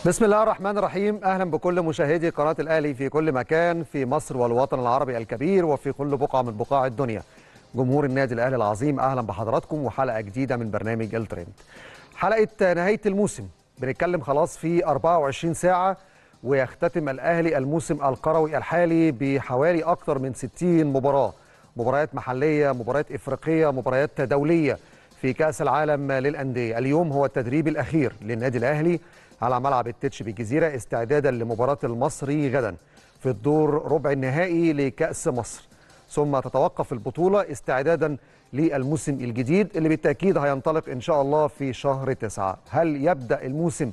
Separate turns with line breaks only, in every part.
بسم الله الرحمن الرحيم اهلا بكل مشاهدي قناه الاهلي في كل مكان في مصر والوطن العربي الكبير وفي كل بقعه من بقاع الدنيا جمهور النادي الاهلي العظيم اهلا بحضراتكم وحلقه جديده من برنامج الترند حلقه نهايه الموسم بنتكلم خلاص في 24 ساعه ويختتم الاهلي الموسم القروي الحالي بحوالي اكثر من 60 مباراه مباريات محليه مباريات افريقيه مباريات دوليه في كاس العالم للانديه اليوم هو التدريب الاخير للنادي الاهلي على ملعب التتش بالجزيره استعدادا لمباراه المصري غدا في الدور ربع النهائي لكاس مصر ثم تتوقف البطوله استعدادا للموسم الجديد اللي بالتاكيد هينطلق ان شاء الله في شهر تسعة هل يبدا الموسم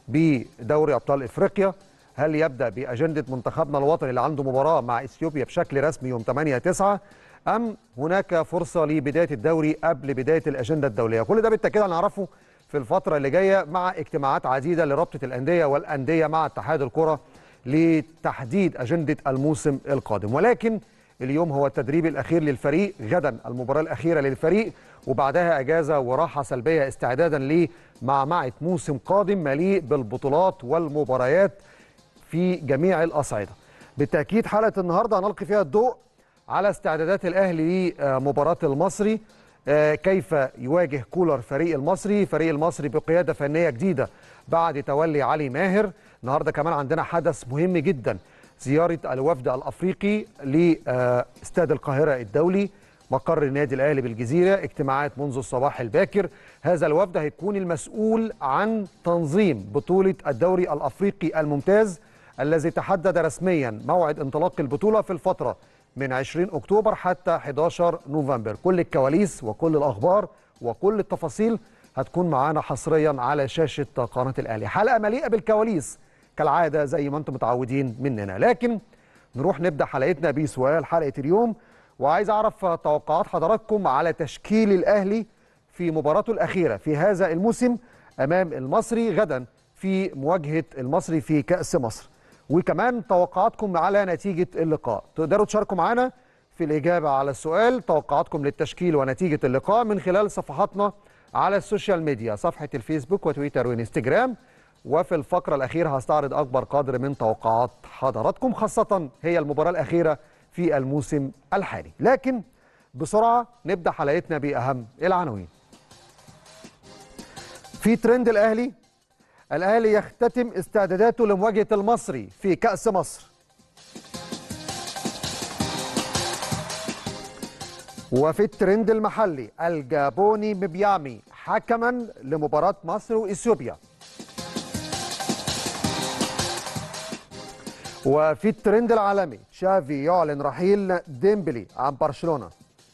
بدوري ابطال افريقيا هل يبدا باجنده منتخبنا الوطني اللي عنده مباراه مع اثيوبيا بشكل رسمي يوم 8 9 ام هناك فرصه لبدايه الدوري قبل بدايه الاجنده الدوليه كل ده بالتاكيد هنعرفه في الفتره اللي جايه مع اجتماعات عديده لرابطه الانديه والانديه مع اتحاد الكره لتحديد اجنده الموسم القادم ولكن اليوم هو التدريب الاخير للفريق غدا المباراه الاخيره للفريق وبعدها اجازه وراحه سلبيه استعدادا لمعمعه موسم قادم مليء بالبطولات والمباريات في جميع الاصعده بالتاكيد حلقه النهارده هنلقي فيها الضوء على استعدادات الاهلي لمباراه المصري كيف يواجه كولر فريق المصري فريق المصري بقيادة فنية جديدة بعد تولي علي ماهر النهاردة كمان عندنا حدث مهم جدا زيارة الوفد الأفريقي لاستاد القاهرة الدولي مقر النادي الأهلي بالجزيرة اجتماعات منذ الصباح الباكر هذا الوفد هيكون المسؤول عن تنظيم بطولة الدوري الأفريقي الممتاز الذي تحدد رسميا موعد انطلاق البطولة في الفترة من 20 اكتوبر حتى 11 نوفمبر كل الكواليس وكل الاخبار وكل التفاصيل هتكون معانا حصريا على شاشه قناه الاهلي حلقه مليئه بالكواليس كالعاده زي ما انتم متعودين مننا لكن نروح نبدا حلقتنا بسؤال حلقه اليوم وعايز اعرف توقعات حضراتكم على تشكيل الاهلي في مباراته الاخيره في هذا الموسم امام المصري غدا في مواجهه المصري في كاس مصر وكمان توقعاتكم على نتيجة اللقاء تقدروا تشاركوا معنا في الإجابة على السؤال توقعاتكم للتشكيل ونتيجة اللقاء من خلال صفحاتنا على السوشيال ميديا صفحة الفيسبوك وتويتر وانستجرام وفي الفقرة الأخيرة هستعرض أكبر قدر من توقعات حضراتكم خاصة هي المباراة الأخيرة في الموسم الحالي لكن بسرعة نبدأ حلقتنا بأهم العناوين في ترند الأهلي الأهلي يختتم استعداداته لمواجهة المصري في كأس مصر وفي الترند المحلي الجابوني مبيامي حكما لمباراة مصر وإثيوبيا وفي الترند العالمي تشافي يعلن رحيل ديمبلي عن برشلونة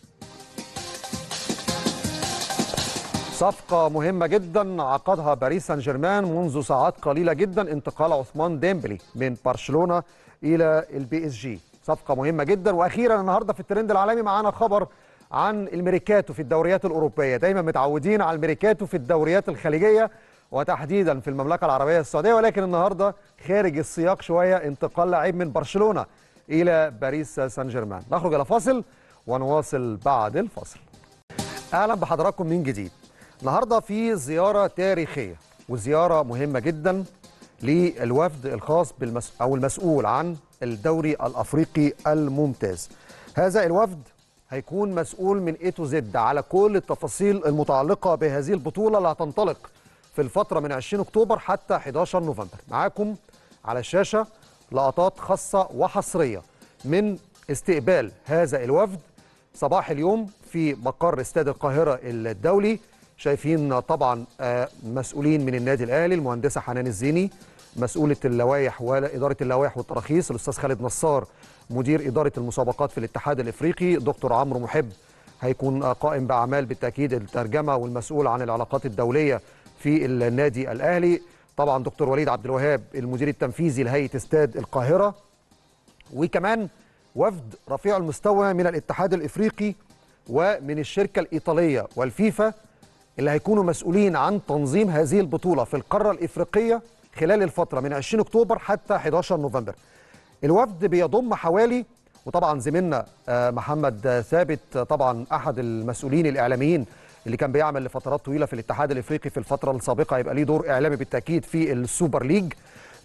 صفقة مهمة جدا عقدها باريس سان جيرمان منذ ساعات قليلة جدا انتقال عثمان ديمبلي من برشلونة إلى البي اس جي صفقة مهمة جدا وأخيرا النهاردة في الترند العالمي معانا خبر عن الميريكاتو في الدوريات الأوروبية دايما متعودين على الميريكاتو في الدوريات الخليجية وتحديدا في المملكة العربية السعودية ولكن النهاردة خارج السياق شوية انتقال لاعب من برشلونة إلى باريس سان جيرمان نخرج إلى فاصل ونواصل بعد الفاصل أهلا بحضراتكم من جديد النهارده في زياره تاريخيه وزياره مهمه جدا للوفد الخاص بالمس... او المسؤول عن الدوري الافريقي الممتاز. هذا الوفد هيكون مسؤول من اي تو زد على كل التفاصيل المتعلقه بهذه البطوله اللي هتنطلق في الفتره من 20 اكتوبر حتى 11 نوفمبر. معاكم على الشاشه لقطات خاصه وحصريه من استقبال هذا الوفد صباح اليوم في مقر استاد القاهره الدولي شايفين طبعا مسؤولين من النادي الاهلي المهندسه حنان الزيني مسؤوله اللوائح واداره اللوائح والتراخيص الاستاذ خالد نصار مدير اداره المسابقات في الاتحاد الافريقي دكتور عمرو محب هيكون قائم باعمال بالتاكيد الترجمه والمسؤول عن العلاقات الدوليه في النادي الاهلي طبعا دكتور وليد عبد الوهاب المدير التنفيذي لهيئه استاد القاهره وكمان وفد رفيع المستوى من الاتحاد الافريقي ومن الشركه الايطاليه والفيفا اللي هيكونوا مسؤولين عن تنظيم هذه البطولة في القارة الإفريقية خلال الفترة من 20 أكتوبر حتى 11 نوفمبر الوفد بيضم حوالي وطبعا زميلنا محمد ثابت طبعا أحد المسؤولين الإعلاميين اللي كان بيعمل لفترات طويلة في الاتحاد الإفريقي في الفترة السابقة هيبقى ليه دور إعلامي بالتأكيد في السوبر ليج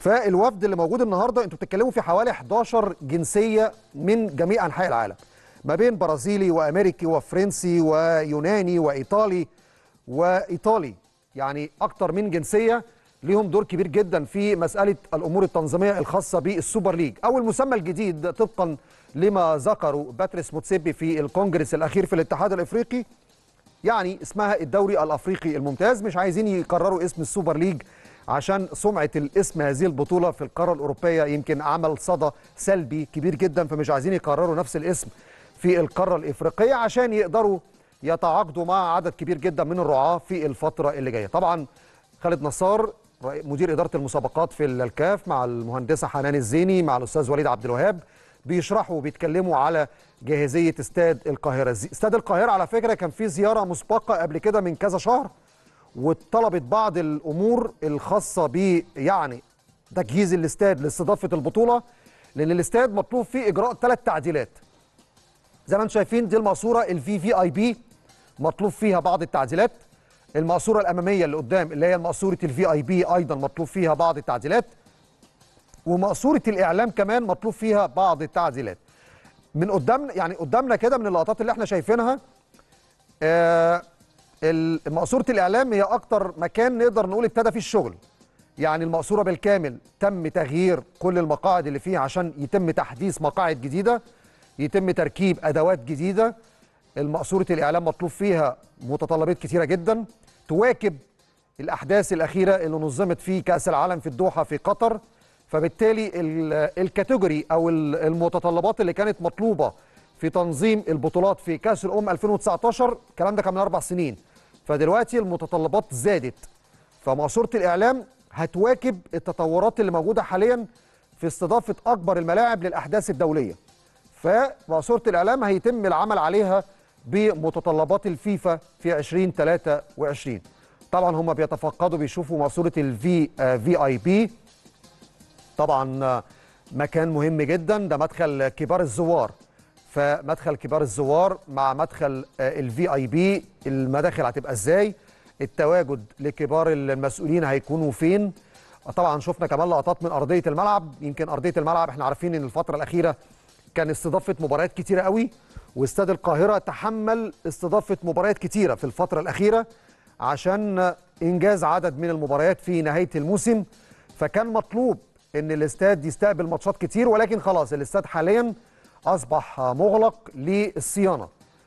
فالوفد اللي موجود النهارده انتوا بتتكلموا في حوالي 11 جنسيه من جميع انحاء العالم ما بين برازيلي وامريكي وفرنسي ويوناني وايطالي وايطالي يعني اكتر من جنسيه ليهم دور كبير جدا في مساله الامور التنظيميه الخاصه بالسوبر ليج او المسمى الجديد طبقا لما ذكروا باتريس موتسيبي في الكونجرس الاخير في الاتحاد الافريقي يعني اسمها الدوري الافريقي الممتاز مش عايزين يكرروا اسم السوبر ليج عشان سمعه الاسم هذه البطوله في القاره الاوروبيه يمكن عمل صدى سلبي كبير جدا فمش عايزين يكرروا نفس الاسم في القاره الافريقيه عشان يقدروا يتعاقدوا مع عدد كبير جدا من الرعاه في الفتره اللي جايه طبعا خالد نصار مدير اداره المسابقات في الكاف مع المهندسه حنان الزيني مع الاستاذ وليد عبد الوهاب بيشرحوا وبيتكلموا على جاهزيه استاد القاهره استاد القاهره على فكره كان في زياره مسبقه قبل كده من كذا شهر وطلبت بعض الامور الخاصه ب يعني تجهيز الاستاد لاستضافه البطوله لان الاستاد مطلوب فيه اجراء ثلاث تعديلات زي ما انتم شايفين دي الماسوره الفي في اي بي مطلوب فيها بعض التعديلات الماسوره الاماميه اللي قدام اللي هي ماسوره الفي اي بي ايضا مطلوب فيها بعض التعديلات وماسوره الاعلام كمان مطلوب فيها بعض التعديلات من قدامنا يعني قدامنا كده من اللقطات اللي احنا شايفينها آه ماسوره الاعلام هي اكتر مكان نقدر نقول ابتدى فيه الشغل يعني الماسوره بالكامل تم تغيير كل المقاعد اللي فيها عشان يتم تحديث مقاعد جديده يتم تركيب ادوات جديده الماسوره الاعلام مطلوب فيها متطلبات كثيره جدا تواكب الاحداث الاخيره اللي نظمت في كاس العالم في الدوحه في قطر فبالتالي الكاتيجوري او المتطلبات اللي كانت مطلوبه في تنظيم البطولات في كاس الامم 2019 الكلام ده كان من اربع سنين فدلوقتي المتطلبات زادت فماسوره الاعلام هتواكب التطورات اللي موجوده حاليا في استضافه اكبر الملاعب للاحداث الدوليه فماسوره الاعلام هيتم العمل عليها بمتطلبات الفيفا في 2023 طبعا هم بيتفقدوا بيشوفوا ماسوره الفي في اي بي طبعا مكان مهم جدا ده مدخل كبار الزوار فمدخل كبار الزوار مع مدخل الفي اي بي المداخل هتبقى ازاي التواجد لكبار المسؤولين هيكونوا فين طبعا شفنا كمان لقطات من ارضيه الملعب يمكن ارضيه الملعب احنا عارفين ان الفتره الاخيره كان استضافه مباريات كتيره قوي واستاد القاهره تحمل استضافه مباريات كتيره في الفتره الاخيره عشان انجاز عدد من المباريات في نهايه الموسم فكان مطلوب ان الاستاد يستقبل ماتشات كتير ولكن خلاص الاستاد حاليا اصبح مغلق للصيانه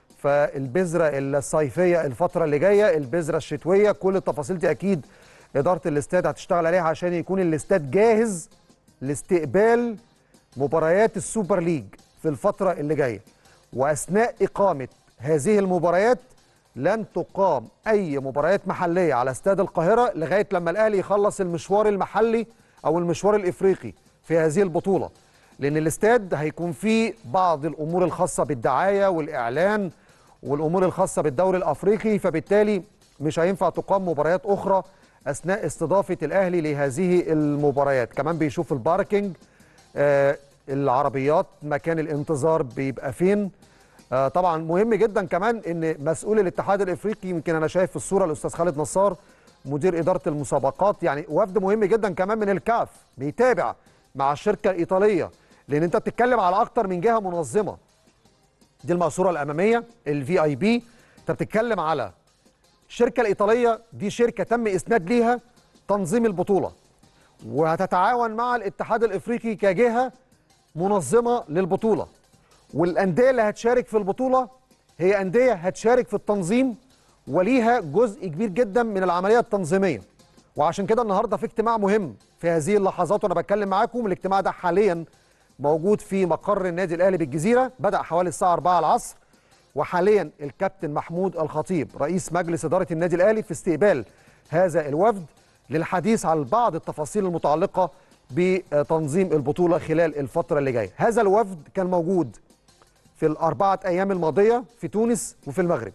فالبذره الصيفيه الفتره اللي جايه البذره الشتويه كل التفاصيل دي اكيد اداره الاستاد هتشتغل عليها عشان يكون الاستاد جاهز لاستقبال مباريات السوبر ليج في الفتره اللي جايه واثناء اقامه هذه المباريات لن تقام اي مباريات محليه على استاد القاهره لغايه لما الاهلي يخلص المشوار المحلي او المشوار الافريقي في هذه البطوله لان الاستاد هيكون فيه بعض الامور الخاصه بالدعايه والاعلان والامور الخاصه بالدوري الافريقي فبالتالي مش هينفع تقام مباريات اخرى اثناء استضافه الاهلي لهذه المباريات كمان بيشوف الباركينج آه العربيات مكان الانتظار بيبقى فين آه طبعا مهم جدا كمان ان مسؤول الاتحاد الافريقي يمكن انا شايف في الصوره الاستاذ خالد نصار مدير اداره المسابقات يعني وفد مهم جدا كمان من الكاف بيتابع مع الشركه الايطاليه لان انت بتتكلم على اكتر من جهه منظمه دي الماسوره الاماميه الفي اي بي انت بتتكلم على الشركه الايطاليه دي شركه تم اسناد ليها تنظيم البطوله وهتتعاون مع الاتحاد الافريقي كجهه منظمه للبطوله والانديه اللي هتشارك في البطوله هي انديه هتشارك في التنظيم وليها جزء كبير جدا من العمليه التنظيميه وعشان كده النهارده في اجتماع مهم في هذه اللحظات وانا بتكلم معاكم الاجتماع ده حاليا موجود في مقر النادي الاهلي بالجزيره بدا حوالي الساعه 4 العصر وحاليا الكابتن محمود الخطيب رئيس مجلس اداره النادي الاهلي في استقبال هذا الوفد للحديث عن بعض التفاصيل المتعلقه بتنظيم البطوله خلال الفتره اللي جايه هذا الوفد كان موجود في الاربعه ايام الماضيه في تونس وفي المغرب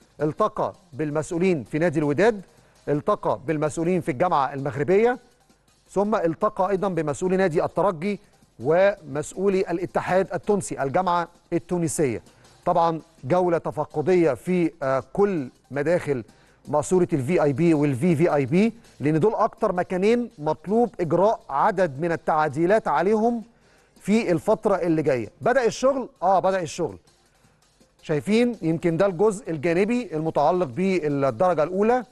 التقى بالمسؤولين في نادي الوداد التقى بالمسؤولين في الجامعه المغربيه ثم التقى ايضا بمسؤولي نادي الترجي ومسؤولي الاتحاد التونسي الجامعه التونسيه طبعا جوله تفقديه في كل مداخل ماسوره الفي اي بي والفي في اي بي لان دول اكتر مكانين مطلوب اجراء عدد من التعديلات عليهم في الفتره اللي جايه بدا الشغل اه بدا الشغل شايفين يمكن ده الجزء الجانبي المتعلق بالدرجه الاولى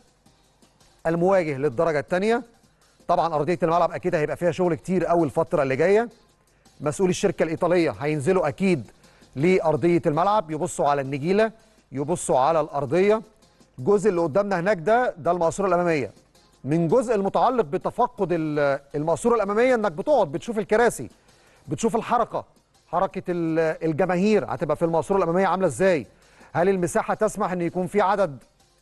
المواجه للدرجه الثانيه طبعا ارضيه الملعب اكيد هيبقى فيها شغل كتير قوي الفتره اللي جايه مسؤولي الشركه الايطاليه هينزلوا اكيد لارضيه الملعب يبصوا على النجيله يبصوا على الارضيه الجزء اللي قدامنا هناك ده ده المقصوره الاماميه من جزء المتعلق بتفقد ال- المقصوره الاماميه انك بتقعد بتشوف الكراسي بتشوف الحركه حركه ال- الجماهير هتبقى في المقصوره الاماميه عامله ازاي هل المساحه تسمح ان يكون في عدد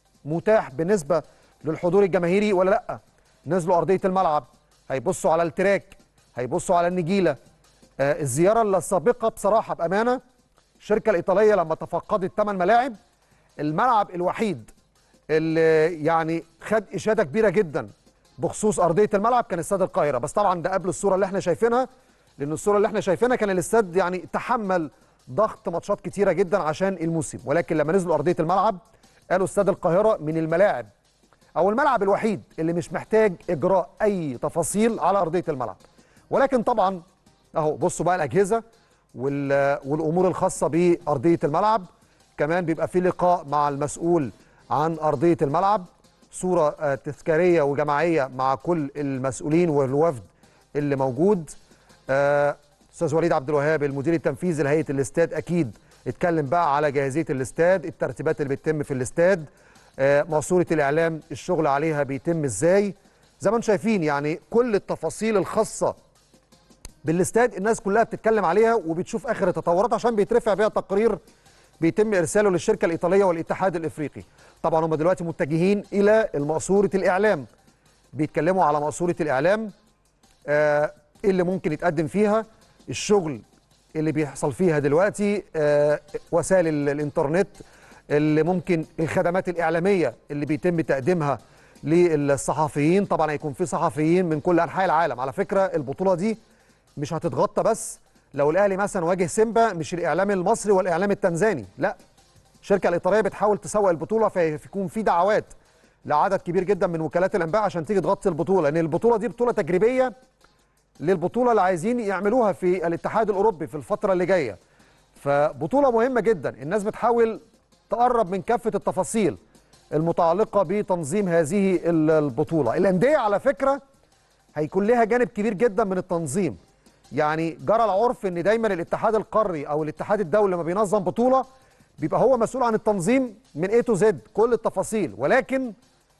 متاح بالنسبه للحضور الجماهيري ولا لا نزلوا ارضيه الملعب هيبصوا على التراك هيبصوا على النجيله آه الزياره السابقه بصراحه بامانه الشركه الايطاليه لما تفقدت ثمان ملاعب الملعب الوحيد اللي يعني خد اشاده كبيره جدا بخصوص ارضيه الملعب كان استاد القاهره بس طبعا ده قبل الصوره اللي احنا شايفينها لان الصوره اللي احنا شايفينها كان الاستاد يعني تحمل ضغط ماتشات كتيره جدا عشان الموسم ولكن لما نزلوا ارضيه الملعب قالوا استاد القاهره من الملاعب او الملعب الوحيد اللي مش محتاج اجراء اي تفاصيل على ارضيه الملعب ولكن طبعا اهو بصوا بقى الاجهزه وال- والامور الخاصه بارضيه الملعب كمان بيبقى في لقاء مع المسؤول عن ارضيه الملعب صوره آه، تذكاريه وجماعيه مع كل المسؤولين والوفد اللي موجود آه، استاذ وليد عبد الوهاب المدير التنفيذي لهيئه الاستاد اكيد اتكلم بقى على جاهزيه الاستاد الترتيبات اللي بتتم في الاستاد آه، ماسوره الاعلام الشغل عليها بيتم ازاي زي ما انتم شايفين يعني كل التفاصيل الخاصه بالاستاد الناس كلها بتتكلم عليها وبتشوف اخر التطورات عشان بيترفع بيها تقرير بيتم ارساله للشركه الايطاليه والاتحاد الافريقي طبعا هم دلوقتي متجهين الى ماسوره الاعلام بيتكلموا على ماسوره الاعلام آه، ايه اللي ممكن يتقدم فيها الشغل اللي بيحصل فيها دلوقتي آه، وسائل ال- الانترنت اللي ممكن الخدمات الاعلاميه اللي بيتم تقديمها للصحفيين طبعا هيكون في صحفيين من كل انحاء العالم على فكره البطوله دي مش هتتغطى بس لو الاهلي مثلا واجه سيمبا مش الاعلام المصري والاعلام التنزاني لا الشركه الايطاليه بتحاول تسوق البطوله فيكون في دعوات لعدد كبير جدا من وكالات الانباء عشان تيجي تغطي البطوله لان البطوله دي بطوله تجريبيه للبطوله اللي عايزين يعملوها في الاتحاد الاوروبي في الفتره اللي جايه فبطوله مهمه جدا الناس بتحاول تقرب من كافه التفاصيل المتعلقه بتنظيم هذه ال- البطوله الانديه على فكره هيكون لها جانب كبير جدا من التنظيم يعني جرى العرف ان دايما الاتحاد القاري او الاتحاد الدولي لما بينظم بطوله بيبقى هو مسؤول عن التنظيم من A to Z كل التفاصيل ولكن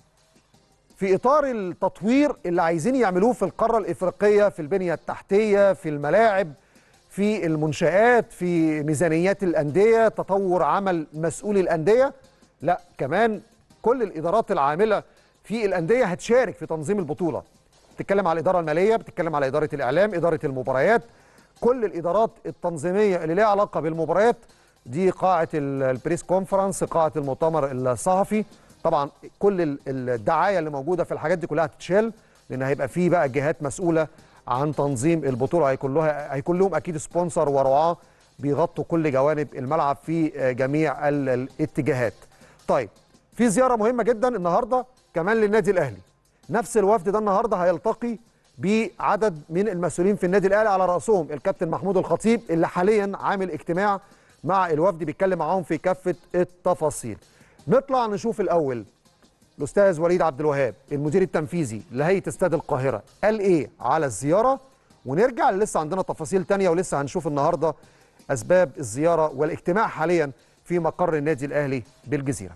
في اطار التطوير اللي عايزين يعملوه في القاره الافريقيه في البنيه التحتيه في الملاعب في المنشآت في ميزانيات الانديه تطور عمل مسؤولي الانديه لا كمان كل الادارات العامله في الانديه هتشارك في تنظيم البطوله بتتكلم على الاداره الماليه بتتكلم على اداره الاعلام اداره المباريات كل الادارات التنظيميه اللي ليها علاقه بالمباريات دي قاعه ال- البريس كونفرنس قاعه المؤتمر الصحفي طبعا كل ال- الدعايه اللي موجوده في الحاجات دي كلها هتتشال لان هيبقى في بقى جهات مسؤوله عن تنظيم البطوله هيكون لها هيكون لهم اكيد سبونسر ورعاه بيغطوا كل جوانب الملعب في آه، جميع ال- الاتجاهات. طيب في زياره مهمه جدا النهارده كمان للنادي الاهلي. نفس الوفد ده النهارده هيلتقي بعدد من المسؤولين في النادي الاهلي على راسهم الكابتن محمود الخطيب اللي حاليا عامل اجتماع مع الوفد بيتكلم معاهم في كافه التفاصيل. نطلع نشوف الاول الاستاذ وليد عبد الوهاب المدير التنفيذي لهيئه استاد القاهره قال ايه على الزياره ونرجع لسه عندنا تفاصيل تانية ولسه هنشوف النهارده اسباب الزياره والاجتماع حاليا في مقر النادي الاهلي بالجزيره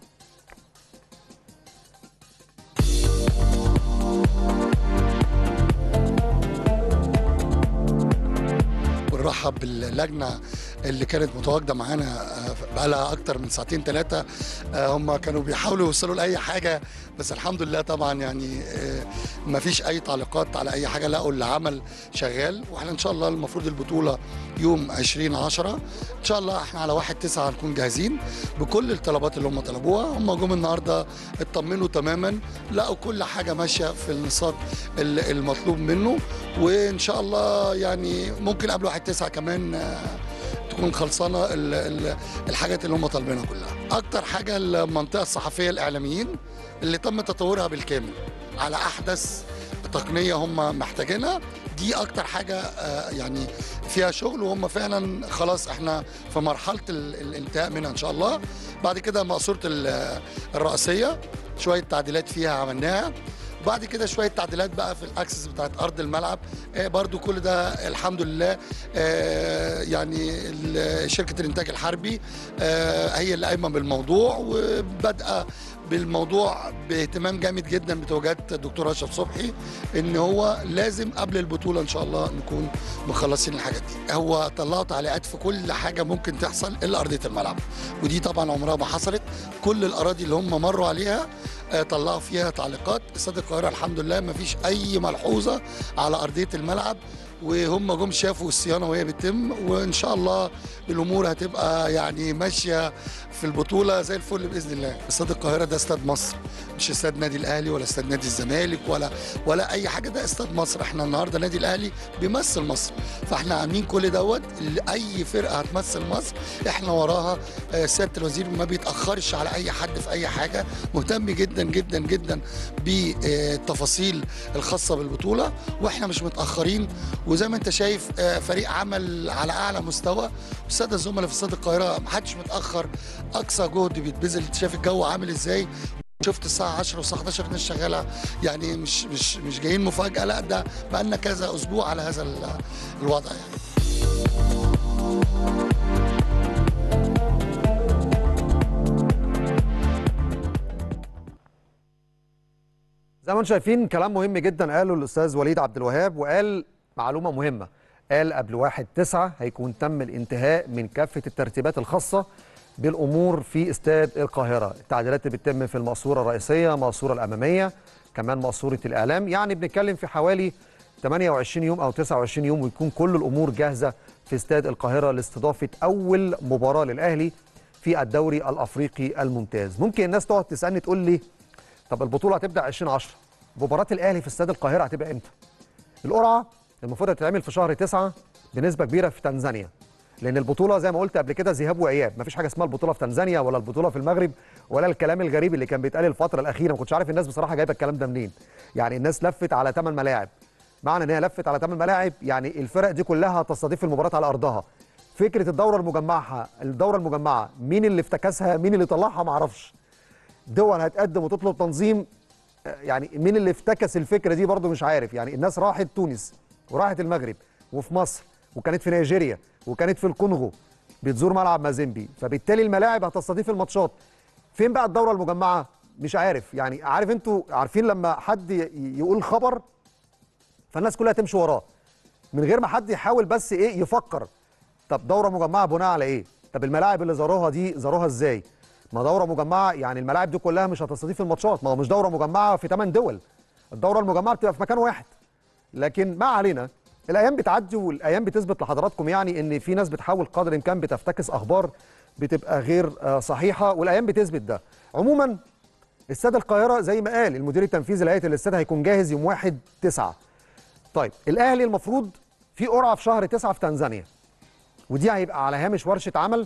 بنرحب باللجنه اللي كانت متواجده معانا آه، بقالها اكتر من ساعتين ثلاثه هم كانوا بيحاولوا يوصلوا لاي حاجه بس الحمد لله طبعا يعني ما فيش اي تعليقات على اي حاجه لقوا العمل شغال واحنا ان شاء الله المفروض البطوله يوم 20 10 ان شاء الله احنا على 1 9 هنكون جاهزين بكل الطلبات اللي هم طلبوها هم جم النهارده اطمنوا تماما لقوا كل حاجه ماشيه في النصاب ال- المطلوب منه وان شاء الله يعني ممكن قبل 1 9 كمان آه، تكون خلصانه ال- ال- الحاجات اللي هم طالبينها كلها اكتر حاجه المنطقه الصحفيه الاعلاميين اللي تم تطورها بالكامل على احدث تقنيه هم محتاجينها دي اكتر حاجه آه، يعني فيها شغل وهم فعلا خلاص احنا في مرحله ال- الانتهاء منها ان شاء الله بعد كده مقصوره ال- الرئاسيه شويه تعديلات فيها عملناها وبعد كده شويه تعديلات بقى في الاكسس بتاعت ارض الملعب آه، برضو كل ده الحمد لله آه، يعني ال- شركه الانتاج الحربي آه، هي اللي قايمه بالموضوع وبادئه بالموضوع باهتمام جامد جدا بتوجيهات الدكتور اشرف صبحي ان هو لازم قبل البطوله ان شاء الله نكون مخلصين الحاجات دي هو طلعوا تعليقات في كل حاجه ممكن تحصل الا ارضيه الملعب ودي طبعا عمرها ما حصلت كل الاراضي اللي هم مروا عليها آه، طلعوا فيها تعليقات استاد القاهره الحمد لله ما فيش اي ملحوظه على ارضيه الملعب وهم جم شافوا الصيانه وهي بتتم وان شاء الله الامور هتبقى يعني ماشيه في البطوله زي الفل باذن الله استاد القاهره ده استاد مصر مش استاد نادي الاهلي ولا استاد نادي الزمالك ولا ولا اي حاجه ده استاد مصر احنا النهارده نادي الاهلي بيمثل مصر فاحنا عاملين كل دوت اي فرقه هتمثل مصر احنا وراها آه، سياده الوزير ما بيتاخرش على اي حد في اي حاجه مهتم جدا جدا جدا بالتفاصيل الخاصه بالبطوله واحنا مش متاخرين وزي ما انت شايف آه، فريق عمل على اعلى مستوى والساده الزملاء في استاد القاهره ما حدش متاخر اقصى جهد بيتبذل انت شايف الجو عامل ازاي شفت الساعة 10 والساعة 11 الناس شغالة يعني مش مش مش جايين مفاجأة لا ده بقالنا كذا أسبوع على هذا ال- الوضع يعني
زي ما انتم شايفين كلام مهم جدا قاله الاستاذ وليد عبد الوهاب وقال معلومه مهمه قال قبل 1 9 هيكون تم الانتهاء من كافه الترتيبات الخاصه بالامور في استاد القاهره التعديلات اللي بتتم في المقصوره الرئيسيه المقصوره الاماميه كمان مقصوره الاعلام يعني بنتكلم في حوالي 28 يوم او 29 يوم ويكون كل الامور جاهزه في استاد القاهره لاستضافه اول مباراه للاهلي في الدوري الافريقي الممتاز ممكن الناس تقعد تسالني تقول لي طب البطوله هتبدا 2010 مباراه الاهلي في استاد القاهره هتبقى امتى القرعه المفروض هتتعمل في شهر 9 بنسبه كبيره في تنزانيا لان البطوله زي ما قلت قبل كده ذهاب واياب مفيش حاجه اسمها البطوله في تنزانيا ولا البطوله في المغرب ولا الكلام الغريب اللي كان بيتقال الفتره الاخيره ما كنتش عارف الناس بصراحه جايبه الكلام ده منين يعني الناس لفت على 8 ملاعب معنى ان هي لفت على 8 ملاعب يعني الفرق دي كلها هتستضيف المباراه على ارضها فكره الدوره المجمعه الدوره المجمعه مين اللي افتكسها مين اللي طلعها ما اعرفش دول هتقدم وتطلب تنظيم آه، يعني مين اللي افتكس الفكره دي برضو مش عارف يعني الناس راحت تونس وراحت المغرب وفي مصر وكانت في نيجيريا وكانت في الكونغو بتزور ملعب مازيمبي فبالتالي الملاعب هتستضيف الماتشات فين بقى الدوره المجمعه مش عارف يعني عارف انتوا عارفين لما حد ي- يقول خبر فالناس كلها تمشي وراه من غير ما حد يحاول بس ايه يفكر طب دوره مجمعه بناء على ايه طب الملاعب اللي زاروها دي زاروها ازاي ما دوره مجمعه يعني الملاعب دي كلها مش هتستضيف الماتشات ما هو مش دوره مجمعه في 8 دول الدوره المجمعه بتبقى في مكان واحد لكن ما علينا الايام بتعدي والايام بتثبت لحضراتكم يعني ان في ناس بتحاول قدر الامكان بتفتكس اخبار بتبقى غير آه، صحيحه والايام بتثبت ده عموما استاد القاهره زي ما قال المدير التنفيذي لهيئه الاستاد هيكون جاهز يوم 1 9 طيب الاهلي المفروض في قرعه في شهر 9 في تنزانيا ودي هيبقى على هامش ورشه عمل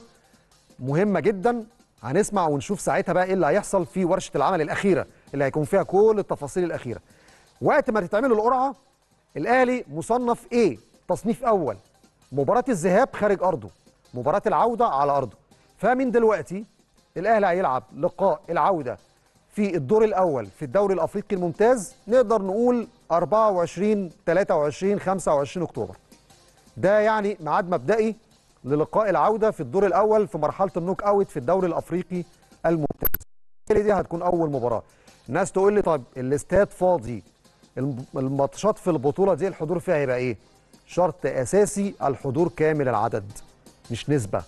مهمه جدا هنسمع ونشوف ساعتها بقى ايه اللي هيحصل في ورشه العمل الاخيره اللي هيكون فيها كل التفاصيل الاخيره وقت ما تتعمل القرعه الاهلي مصنف ايه تصنيف اول مباراه الذهاب خارج ارضه مباراه العوده على ارضه فمن دلوقتي الاهلي هيلعب لقاء العوده في الدور الاول في الدوري الافريقي الممتاز نقدر نقول 24 23 25 اكتوبر ده يعني ميعاد مبدئي للقاء العوده في الدور الاول في مرحله النوك اوت في الدوري الافريقي الممتاز اللي دي هتكون اول مباراه الناس تقول لي طب الاستاد فاضي الم- الماتشات في البطوله دي الحضور فيها هيبقى ايه شرط اساسي الحضور كامل العدد مش نسبه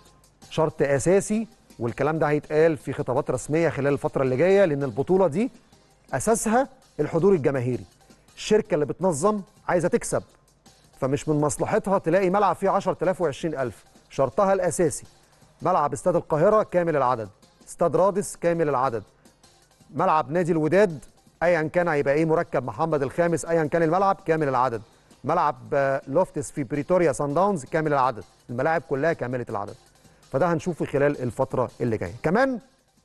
شرط اساسي والكلام ده هيتقال في خطابات رسميه خلال الفتره اللي جايه لان البطوله دي اساسها الحضور الجماهيري الشركه اللي بتنظم عايزه تكسب فمش من مصلحتها تلاقي ملعب فيه 10000 و20000 شرطها الاساسي ملعب استاد القاهره كامل العدد استاد رادس كامل العدد ملعب نادي الوداد ايا كان هيبقى ايه مركب محمد الخامس ايا كان الملعب كامل العدد ملعب آه، لوفتس في بريتوريا سان داونز كامل العدد الملاعب كلها كامله العدد فده هنشوفه خلال الفتره اللي جايه كمان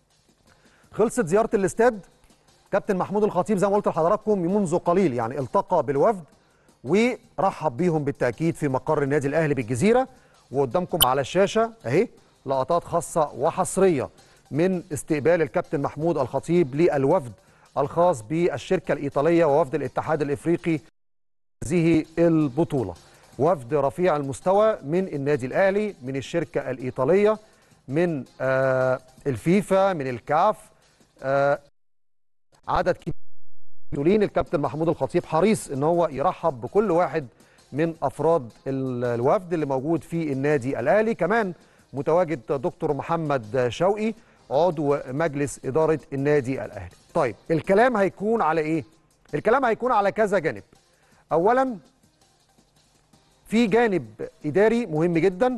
خلصت زياره الاستاد كابتن محمود الخطيب زي ما قلت لحضراتكم منذ قليل يعني التقى بالوفد ورحب بيهم بالتاكيد في مقر النادي الاهلي بالجزيره وقدامكم على الشاشه اهي لقطات خاصه وحصريه من استقبال الكابتن محمود الخطيب للوفد الخاص بالشركه الايطاليه ووفد الاتحاد الافريقي هذه البطوله وفد رفيع المستوى من النادي الاهلي من الشركه الايطاليه من آه الفيفا من الكاف آه عدد كبير مسؤولين الكابتن محمود الخطيب حريص ان هو يرحب بكل واحد من افراد ال- الوفد اللي موجود في النادي الاهلي كمان متواجد دكتور محمد شوقي عضو مجلس اداره النادي الاهلي طيب الكلام هيكون على ايه الكلام هيكون على كذا جانب اولا في جانب اداري مهم جدا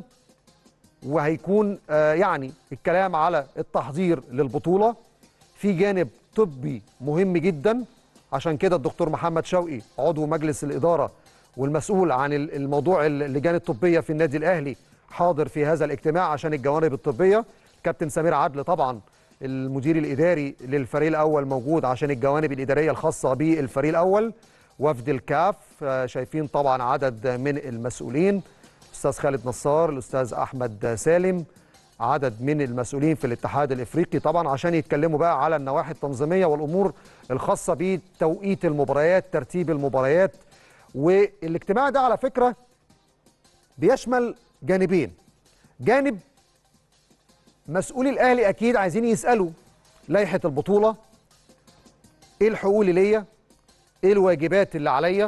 وهيكون آه، يعني الكلام على التحضير للبطوله في جانب طبي مهم جدا عشان كده الدكتور محمد شوقي عضو مجلس الاداره والمسؤول عن ال- الموضوع ال- اللجان الطبيه في النادي الاهلي حاضر في هذا الاجتماع عشان الجوانب الطبيه كابتن سمير عدل طبعا المدير الاداري للفريق الاول موجود عشان الجوانب الاداريه الخاصه بالفريق الاول وفد الكاف آه، شايفين طبعا عدد من المسؤولين الاستاذ خالد نصار الاستاذ احمد سالم عدد من المسؤولين في الاتحاد الافريقي طبعا عشان يتكلموا بقى على النواحي التنظيميه والامور الخاصه بتوقيت المباريات ترتيب المباريات والاجتماع ده على فكره بيشمل جانبين جانب مسؤولي الاهلي اكيد عايزين يسالوا لائحه البطوله ايه الحقوق اللي ليا ايه الواجبات اللي عليا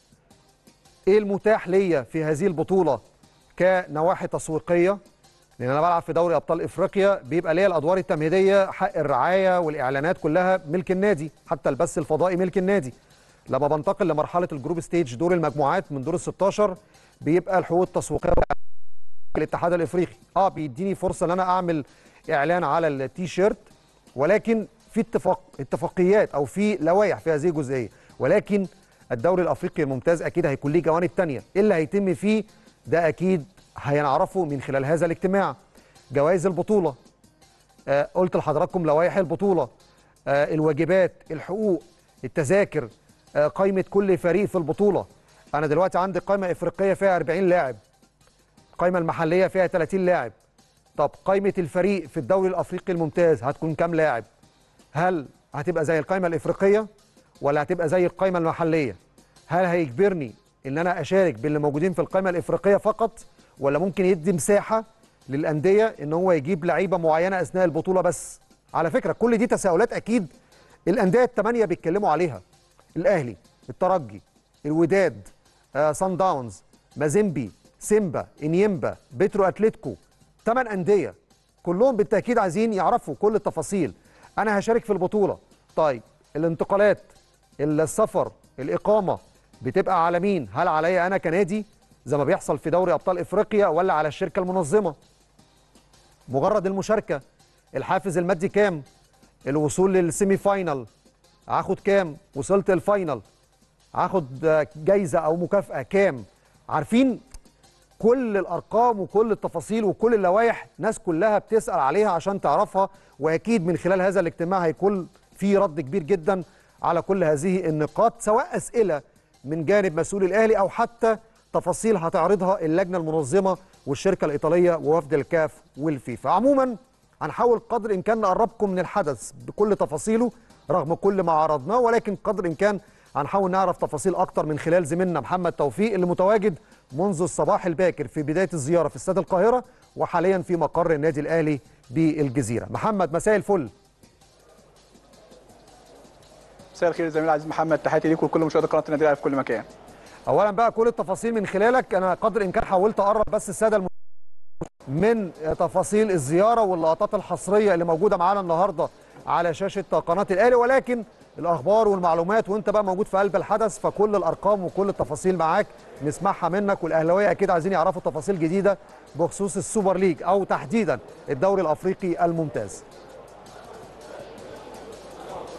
ايه المتاح ليا في هذه البطوله كنواحي تسويقيه لان انا بلعب في دوري ابطال افريقيا بيبقى ليا الادوار التمهيديه حق الرعايه والاعلانات كلها ملك النادي حتى البث الفضائي ملك النادي لما بنتقل لمرحله الجروب ستيج دور المجموعات من دور ال 16 بيبقى الحقوق التسويقيه الاتحاد الافريقي اه بيديني فرصه ان انا اعمل اعلان على التي شيرت ولكن في اتفاق اتفاقيات او في لوائح في هذه الجزئيه ولكن الدوري الافريقي الممتاز اكيد هيكون ليه جوانب تانية ايه اللي هيتم فيه ده اكيد هنعرفه من خلال هذا الاجتماع جوائز البطوله آه قلت لحضراتكم لوائح البطوله آه الواجبات الحقوق التذاكر آه قائمه كل فريق في البطوله انا دلوقتي عندي قائمه افريقيه فيها 40 لاعب القائمه المحليه فيها 30 لاعب طب قائمه الفريق في الدوري الافريقي الممتاز هتكون كام لاعب هل هتبقى زي القائمه الافريقيه ولا هتبقى زي القائمه المحليه هل هيجبرني ان انا اشارك باللي موجودين في القائمه الافريقيه فقط ولا ممكن يدي مساحه للانديه ان هو يجيب لعيبه معينه اثناء البطوله بس على فكره كل دي تساؤلات اكيد الانديه الثمانيه بيتكلموا عليها الاهلي الترجي الوداد آه سان داونز مازيمبي سيمبا انيمبا بيترو اتلتيكو ثمان انديه كلهم بالتاكيد عايزين يعرفوا كل التفاصيل انا هشارك في البطوله طيب الانتقالات السفر الاقامه بتبقى على مين هل عليا انا كنادي زي ما بيحصل في دوري ابطال افريقيا ولا على الشركه المنظمه مجرد المشاركه الحافز المادي كام الوصول للسيمي فاينل هاخد كام وصلت الفاينل هاخد آه، جايزه او مكافاه كام عارفين كل الارقام وكل التفاصيل وكل اللوائح ناس كلها بتسال عليها عشان تعرفها واكيد من خلال هذا الاجتماع هيكون في رد كبير جدا على كل هذه النقاط سواء اسئله من جانب مسؤول الاهلي او حتى تفاصيل هتعرضها اللجنه المنظمه والشركه الايطاليه ووفد الكاف والفيفا عموما هنحاول قدر الامكان نقربكم من الحدث بكل تفاصيله رغم كل ما عرضناه ولكن قدر الامكان هنحاول نعرف تفاصيل اكتر من خلال زميلنا محمد توفيق اللي متواجد منذ الصباح الباكر في بدايه الزياره في استاد القاهره وحاليا في مقر النادي الاهلي بالجزيره محمد مساء الفل
مساء الخير زميل العزيز محمد تحياتي ليك ولكل مشاهدي قناه النادي الاهلي في كل مكان
اولا بقى كل التفاصيل من خلالك انا قدر الامكان حاولت اقرب بس الساده الم... من تفاصيل الزياره واللقطات الحصريه اللي موجوده معانا النهارده على شاشه قناه الاهلي ولكن الاخبار والمعلومات وانت بقى موجود في قلب الحدث فكل الارقام وكل التفاصيل معاك نسمعها منك والاهلاويه اكيد عايزين يعرفوا تفاصيل جديده بخصوص السوبر ليج او تحديدا الدوري الافريقي الممتاز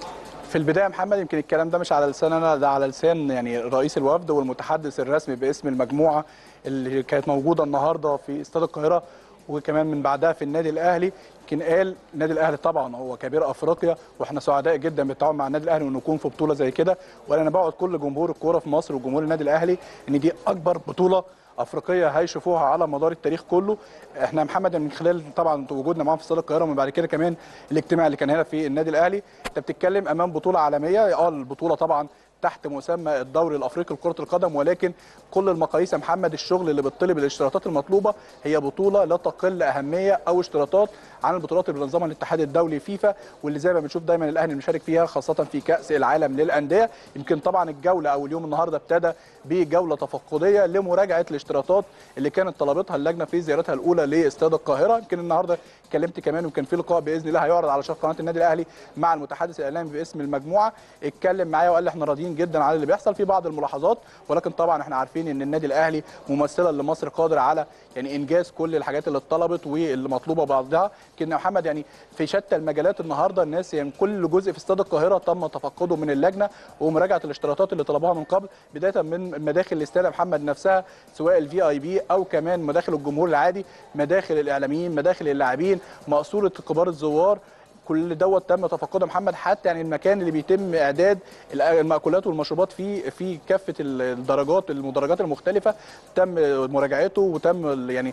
في البدايه يا محمد يمكن الكلام ده مش على لسان انا ده على لسان يعني رئيس الوفد والمتحدث الرسمي باسم المجموعه اللي كانت موجوده النهارده في استاد القاهره وكمان من بعدها في النادي الاهلي يمكن قال النادي الاهلي طبعا هو كبير افريقيا واحنا سعداء جدا بالتعاون مع النادي الاهلي ونكون في بطوله زي كده وانا بوعد كل جمهور الكوره في مصر وجمهور النادي الاهلي ان دي اكبر بطوله افريقيه هيشوفوها على مدار التاريخ كله احنا محمد من خلال طبعا وجودنا معاهم في استاد القاهره ومن بعد كده كمان الاجتماع اللي كان هنا في النادي الاهلي انت بتتكلم امام بطوله عالميه اه البطوله طبعا تحت مسمى الدوري الافريقي لكره القدم ولكن كل المقاييس يا محمد الشغل اللي بتطلب الاشتراطات المطلوبه هي بطوله لا تقل اهميه او اشتراطات عن البطولات اللي بينظمها الاتحاد الدولي فيفا واللي زي ما بنشوف دايما الاهلي بيشارك فيها خاصه في كاس العالم للانديه يمكن طبعا الجوله او اليوم النهارده ابتدى بجوله تفقديه لمراجعه الاشتراطات اللي كانت طلبتها اللجنه في زيارتها الاولى لاستاد القاهره يمكن النهارده اتكلمت كمان وكان في لقاء باذن الله هيعرض على شاشه قناه النادي الاهلي مع المتحدث الاعلامي باسم المجموعه اتكلم معايا وقال لي احنا راضيين جدا على اللي بيحصل في بعض الملاحظات ولكن طبعا احنا عارفين ان النادي الاهلي ممثلا لمصر قادر على يعني انجاز كل الحاجات اللي اتطلبت واللي مطلوبه بعضها يمكن يا محمد يعني في شتى المجالات النهارده الناس يعني كل جزء في استاد القاهره تم تفقده من اللجنه ومراجعه الاشتراطات اللي طلبوها من قبل بدايه من مداخل الاستاد يا محمد نفسها سواء الفي اي بي او كمان مداخل الجمهور العادي مداخل الاعلاميين مداخل اللاعبين مقصوره كبار الزوار كل دوت تم تفقده محمد حتى يعني المكان اللي بيتم اعداد المأكولات والمشروبات فيه في كافه الدرجات المدرجات المختلفه تم مراجعته وتم يعني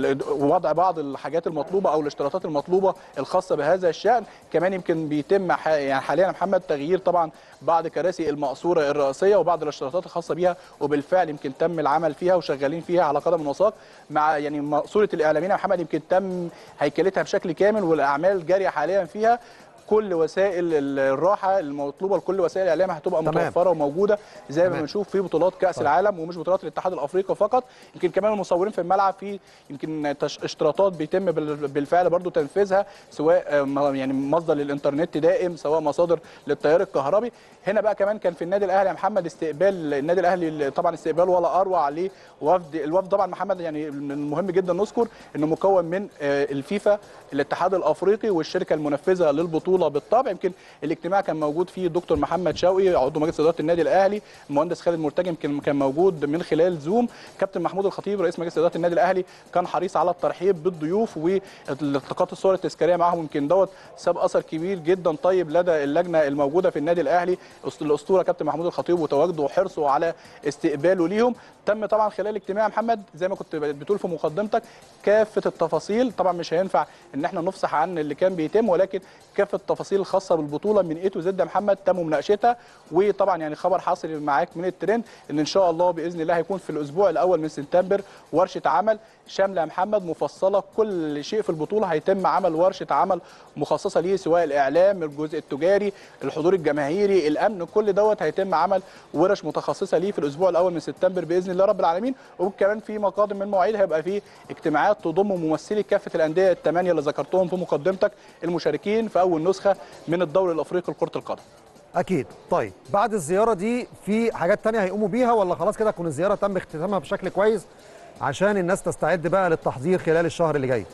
وضع بعض الحاجات المطلوبه او الاشتراطات المطلوبه الخاصه بهذا الشان كمان يمكن بيتم يعني حاليا محمد تغيير طبعا بعض كراسي المقصوره الرئاسيه وبعض الاشتراطات الخاصه بيها وبالفعل يمكن تم العمل فيها وشغالين فيها على قدم وساق مع يعني مقصوره الاعلاميين يا محمد يمكن تم هيكلتها بشكل كامل والاعمال جاريه حاليا فيها كل وسائل الراحه المطلوبه لكل وسائل الاعلام هتبقى
تمام.
متوفره وموجوده زي ما
تمام.
بنشوف في بطولات كاس
طيب.
العالم ومش بطولات الاتحاد الافريقي فقط يمكن كمان المصورين في الملعب في يمكن تش- اشتراطات بيتم بال- بالفعل برضو تنفيذها سواء آه، م- يعني مصدر للانترنت دائم سواء مصادر للتيار الكهربي هنا بقى كمان كان في النادي الاهلي يا محمد استقبال النادي الاهلي طبعا استقبال ولا اروع لوفد الوفد طبعا محمد يعني من المهم جدا نذكر انه مكون من آه، الفيفا الاتحاد الافريقي والشركه المنفذه للبطوله بالطبع يمكن الاجتماع كان موجود فيه الدكتور محمد شوقي عضو مجلس اداره النادي الاهلي المهندس خالد مرتجي يمكن كان موجود من خلال زوم كابتن محمود الخطيب رئيس مجلس اداره النادي الاهلي كان حريص على الترحيب بالضيوف والالتقاط الصور التذكاريه معاهم يمكن دوت ساب اثر كبير جدا طيب لدى اللجنه الموجوده في النادي الاهلي أس- الاسطوره كابتن محمود الخطيب وتواجده وحرصه على استقباله ليهم تم طبعا خلال الاجتماع يا محمد زي ما كنت بتقول في مقدمتك كافه التفاصيل طبعا مش هينفع ان احنا نفصح عن اللي كان بيتم ولكن كافه التفاصيل الخاصه بالبطوله من اي تو زد يا محمد تم مناقشتها وطبعا يعني خبر حاصل معاك من الترند ان ان شاء الله باذن الله هيكون في الاسبوع الاول من سبتمبر ورشه عمل شامله يا محمد مفصله كل شيء في البطوله هيتم عمل ورشه عمل مخصصه ليه سواء الاعلام الجزء التجاري الحضور الجماهيري الامن كل دوت هيتم عمل ورش متخصصه ليه في الاسبوع الاول من سبتمبر باذن الله رب العالمين وكمان في مقادم من مواعيد هيبقى في اجتماعات تضم ممثلي كافه الانديه الثمانيه اللي ذكرتهم في مقدمتك المشاركين في اول نسخه من الدوري الافريقي لكره القدم
اكيد طيب بعد الزياره دي في حاجات تانية هيقوموا بيها ولا خلاص كده تكون الزياره تم اختتامها بشكل كويس عشان الناس تستعد بقى للتحضير خلال الشهر اللي جاي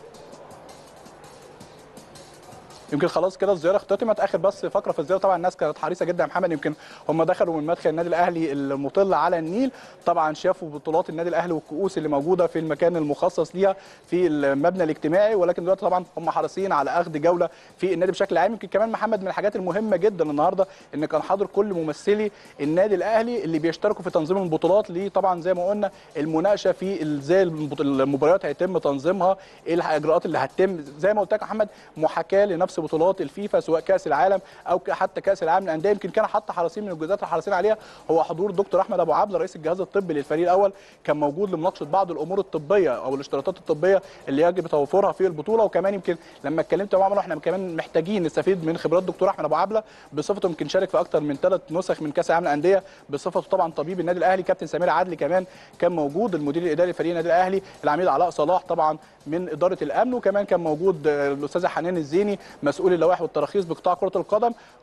يمكن خلاص كده الزياره اختتمت اخر بس فقره في الزياره طبعا الناس كانت حريصه جدا يا محمد يمكن هم دخلوا من مدخل النادي الاهلي المطل على النيل طبعا شافوا بطولات النادي الاهلي والكؤوس اللي موجوده في المكان المخصص ليها في المبنى الاجتماعي ولكن دلوقتي طبعا هم حريصين على اخذ جوله في النادي بشكل عام يمكن كمان محمد من الحاجات المهمه جدا النهارده ان كان حاضر كل ممثلي النادي الاهلي اللي بيشتركوا في تنظيم البطولات ليه طبعا زي ما قلنا المناقشه في ازاي البط- المباريات هيتم تنظيمها ايه الاجراءات اللي هتتم زي ما قلت لك يا محمد محاكاه لنفس بطولات الفيفا سواء كاس العالم او ك- حتى كاس العالم للانديه يمكن كان حتى حريصين من الجزئيات اللي حريصين عليها هو حضور دكتور احمد ابو عبله رئيس الجهاز الطبي للفريق الاول كان موجود لمناقشه بعض الامور الطبيه او الاشتراطات الطبيه اللي يجب توفرها في البطوله وكمان يمكن لما اتكلمت معاه احنا كمان محتاجين نستفيد من خبرات دكتور احمد ابو عبله بصفته يمكن شارك في اكتر من ثلاث نسخ من كاس العالم للانديه بصفته طبعا طبيب النادي الاهلي كابتن سمير عدلي كمان كان موجود المدير الاداري لفريق النادي الاهلي العميد علاء صلاح طبعا من اداره الامن وكمان كان موجود آه، الاستاذه حنان الزيني مسؤول اللوائح والتراخيص بقطاع كره القدم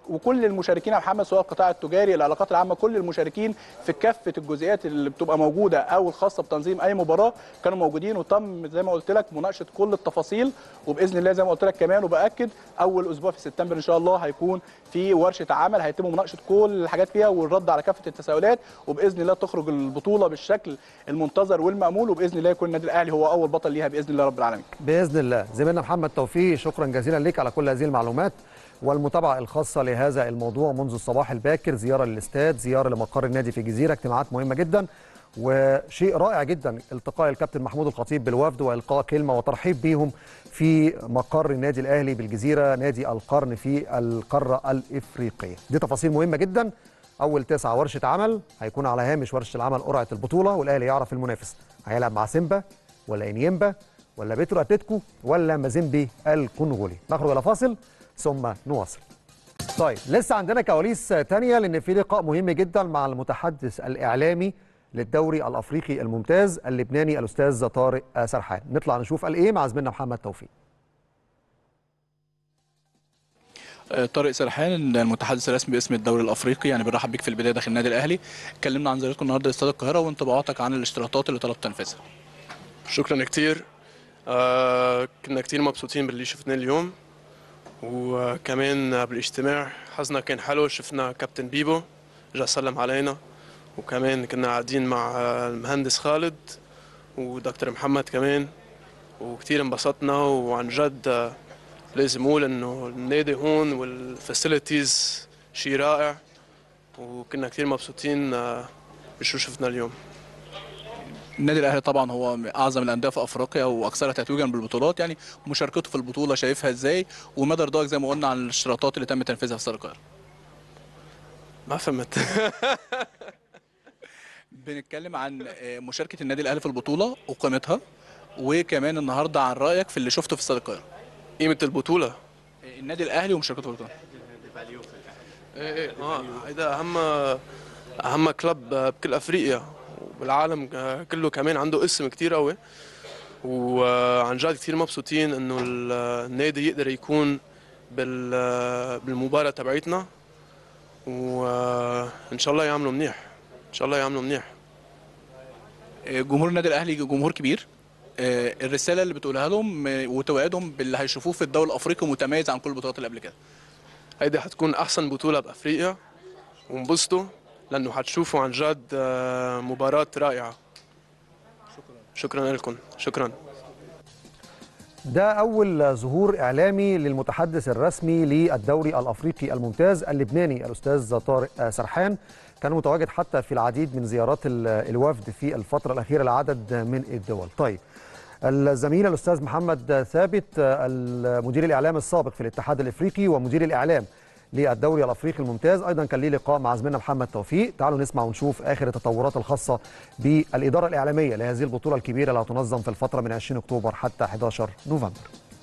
وكل المشاركين يا محمد سواء القطاع التجاري العلاقات العامه كل المشاركين في كافه الجزئيات اللي بتبقى موجوده او الخاصه بتنظيم اي مباراه كانوا موجودين وتم زي ما قلت لك مناقشه كل التفاصيل وباذن الله زي ما قلت لك كمان وباكد اول اسبوع في سبتمبر ان شاء الله هيكون في ورشه عمل هيتم مناقشه كل الحاجات فيها والرد على كافه التساؤلات وباذن الله تخرج البطوله بالشكل المنتظر والمامول وباذن الله يكون النادي الاهلي هو اول بطل ليها باذن الله رب العالمين
باذن الله زميلنا محمد توفيق شكرا جزيلا لك على كل هذه المعلومات والمتابعه الخاصه لهذا الموضوع منذ الصباح الباكر زياره للاستاد زياره لمقر النادي في الجزيره اجتماعات مهمه جدا وشيء رائع جدا التقاء الكابتن محمود الخطيب بالوفد والقاء كلمه وترحيب بيهم في مقر النادي الاهلي بالجزيره نادي القرن في القاره الافريقيه دي تفاصيل مهمه جدا اول تسعة ورشه عمل هيكون على هامش ورشه العمل قرعه البطوله والاهلي يعرف المنافس هيلعب مع سيمبا ولا انيمبا ولا بيترو اتلتيكو ولا مازيمبي الكونغولي نخرج الى فاصل ثم نواصل طيب لسه عندنا كواليس تانية لان في لقاء مهم جدا مع المتحدث الاعلامي للدوري الافريقي الممتاز اللبناني الاستاذ طارق سرحان نطلع نشوف قال ايه مع زميلنا محمد توفيق
طارق سرحان المتحدث الرسمي باسم الدوري الافريقي يعني بنرحب بيك في البدايه داخل النادي الاهلي اتكلمنا عن زيارتكم النهارده لاستاد القاهره وانطباعاتك عن الاشتراطات اللي طلبت تنفيذها
شكرا كتير آه كنا كتير مبسوطين باللي شفناه اليوم وكمان بالاجتماع حظنا كان حلو شفنا كابتن بيبو جا سلم علينا وكمان كنا قاعدين مع المهندس خالد ودكتور محمد كمان وكتير انبسطنا وعن جد آه، لازم اقول انه النادي هون والفاسيلتيز شيء رائع وكنا كتير مبسوطين آه، بشو شفنا اليوم
النادي الاهلي طبعا هو اعظم الانديه في افريقيا واكثرها تتويجا بالبطولات يعني مشاركته في البطوله شايفها ازاي ومدى رضاك زي ما قلنا عن الاشتراطات اللي تم تنفيذها في استاد القاهره
ما فهمت
بنتكلم عن آه، مشاركه النادي الاهلي في البطوله وقيمتها وكمان النهارده عن رايك في اللي شفته في استاد القاهره
قيمة البطولة
آه، النادي الاهلي ومشاركته في البطوله
ايه ايه اه هيدا اهم اهم كلب بكل افريقيا وبالعالم كله كمان عنده اسم كتير قوي وعن جد كتير مبسوطين انه النادي يقدر يكون بال بالمباراة تبعتنا وان شاء الله يعملوا منيح ان شاء الله يعملوا منيح
آه، جمهور النادي الاهلي جمهور كبير آه، الرساله اللي بتقولها لهم آه، وتوعدهم باللي هيشوفوه في الدوري الافريقي متميز عن كل البطولات اللي قبل كده
هيدي حتكون احسن بطولة بافريقيا وانبسطوا لانه حتشوفوا عن جد آه، مباراة رائعة شكرا لكم شكرا
ده أول ظهور إعلامي للمتحدث الرسمي للدوري الأفريقي الممتاز اللبناني الأستاذ طارق سرحان كان متواجد حتى في العديد من زيارات ال- الوفد في الفترة الأخيرة لعدد من الدول طيب الزميل الأستاذ محمد ثابت المدير الإعلام السابق في الاتحاد الإفريقي ومدير الإعلام للدوري الافريقي الممتاز ايضا كان ليه لقاء مع زميلنا محمد توفيق تعالوا نسمع ونشوف اخر التطورات الخاصه بالاداره الاعلاميه لهذه البطوله الكبيره اللي هتنظم في الفتره من 20 اكتوبر حتى 11 نوفمبر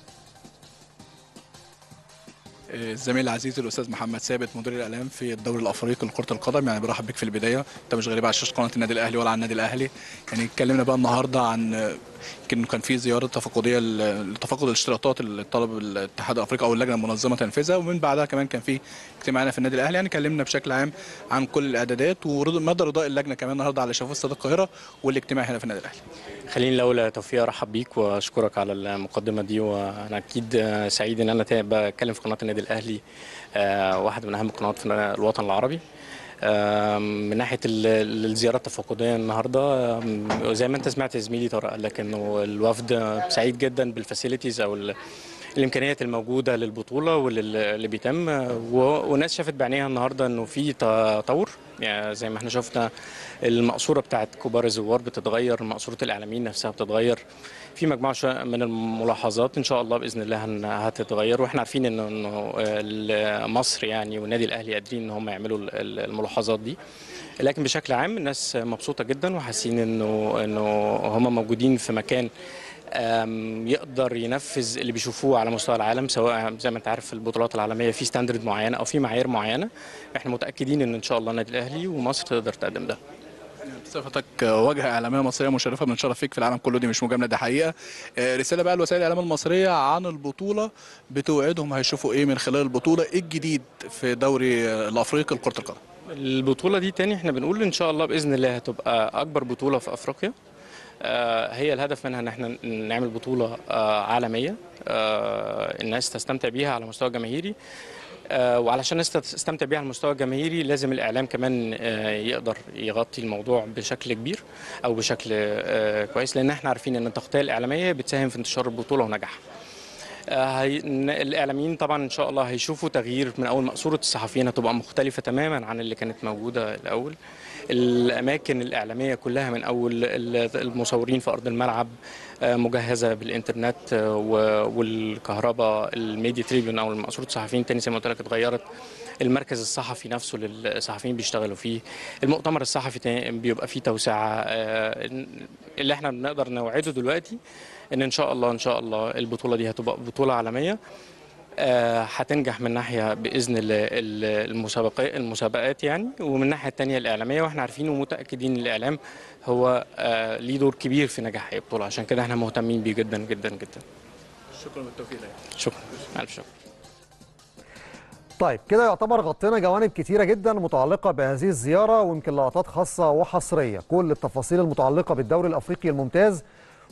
آه، الزميل العزيز الاستاذ محمد ثابت مدير الاعلام في الدوري الافريقي لكره القدم يعني برحب بك في البدايه انت مش غريب على شاشه قناه النادي الاهلي ولا على النادي الاهلي يعني اتكلمنا بقى النهارده عن آه، يمكن كان في زياره تفقديه ل- لتفقد الاشتراطات اللي طلب الاتحاد الافريقي او اللجنه المنظمه تنفيذها ومن بعدها كمان كان في اجتماعنا في النادي الاهلي يعني اتكلمنا بشكل عام عن كل الاعدادات ومدى رضاء اللجنه كمان النهارده على شافوه استاد القاهره والاجتماع هنا في النادي الاهلي
خليني الاول توفيق ارحب بيك واشكرك على المقدمه دي وانا اكيد آه، سعيد ان انا تا- بتكلم في قناه النادي الاهلي آه، واحد من اهم القنوات في الوطن العربي آم، من ناحيه ال- الزيارات التفقديه النهارده آم، زي ما انت سمعت زميلي طارق قال لك انه الوفد سعيد جدا بالفاسيلتيز او ال- الامكانيات الموجوده للبطوله واللي بيتم و- وناس شافت بعينيها النهارده انه في تطور يعني زي ما احنا شفنا المقصوره بتاعت كبار الزوار بتتغير مقصوره الاعلاميين نفسها بتتغير في مجموعه شوية من الملاحظات ان شاء الله باذن الله هن- هتتغير واحنا عارفين انه انه ال- مصر يعني والنادي الاهلي قادرين ان هم يعملوا ال- ال- الملاحظات دي لكن بشكل عام الناس مبسوطه جدا وحاسين انه انه هم موجودين في مكان أم، يقدر ينفذ اللي بيشوفوه على مستوى العالم سواء زي ما انت عارف في البطولات العالميه في ستاندرد معينه او في معايير معينه احنا متاكدين ان ان شاء الله النادي الاهلي ومصر تقدر تقدم ده
صفتك واجهه اعلاميه مصريه مشرفه بنشرف فيك في العالم كله دي مش مجامله دي حقيقه آه، رساله بقى لوسائل الاعلام المصريه عن البطوله بتوعدهم هيشوفوا ايه من خلال البطوله ايه الجديد في دوري آه، الافريقي لكره القدم
البطولة دي تاني احنا بنقول ان شاء الله بإذن الله هتبقى أكبر بطولة في أفريقيا آه، هي الهدف منها ان احنا نعمل بطولة آه، عالمية آه، الناس تستمتع بيها على مستوى جماهيري آه، وعلشان الناس تستمتع بيها على المستوى الجماهيري لازم الإعلام كمان آه، يقدر يغطي الموضوع بشكل كبير أو بشكل آه، كويس لأن احنا عارفين ان التغطية الإعلامية بتساهم في انتشار البطولة ونجاحها آه، هي... ن- الاعلاميين طبعا ان شاء الله هيشوفوا تغيير من اول مقصوره الصحفيين هتبقى مختلفه تماما عن اللي كانت موجوده الاول الاماكن الاعلاميه كلها من اول ال- المصورين في ارض الملعب آه، مجهزه بالانترنت آه، و- والكهرباء الميديا تريبيون او مقصوره الصحفيين تاني زي ما قلت لك اتغيرت المركز الصحفي نفسه للصحفيين بيشتغلوا فيه المؤتمر الصحفي تا- بيبقى فيه توسعه آه، اللي احنا بنقدر نوعده دلوقتي ان ان شاء الله ان شاء الله البطوله دي هتبقى بطوله عالميه آه، هتنجح من ناحيه باذن الله ال- المسابقات المسابقات يعني ومن الناحيه الثانيه الاعلاميه واحنا عارفين ومتاكدين ان الاعلام هو آه، ليه دور كبير في نجاح اي بطوله عشان كده احنا مهتمين بيه جدا جدا جدا
شكرا بالتوفيق
شكرا الف شكر
طيب كده يعتبر غطينا جوانب كتيرة جدا متعلقة بهذه الزيارة ويمكن لقطات خاصة وحصرية كل التفاصيل المتعلقة بالدوري الأفريقي الممتاز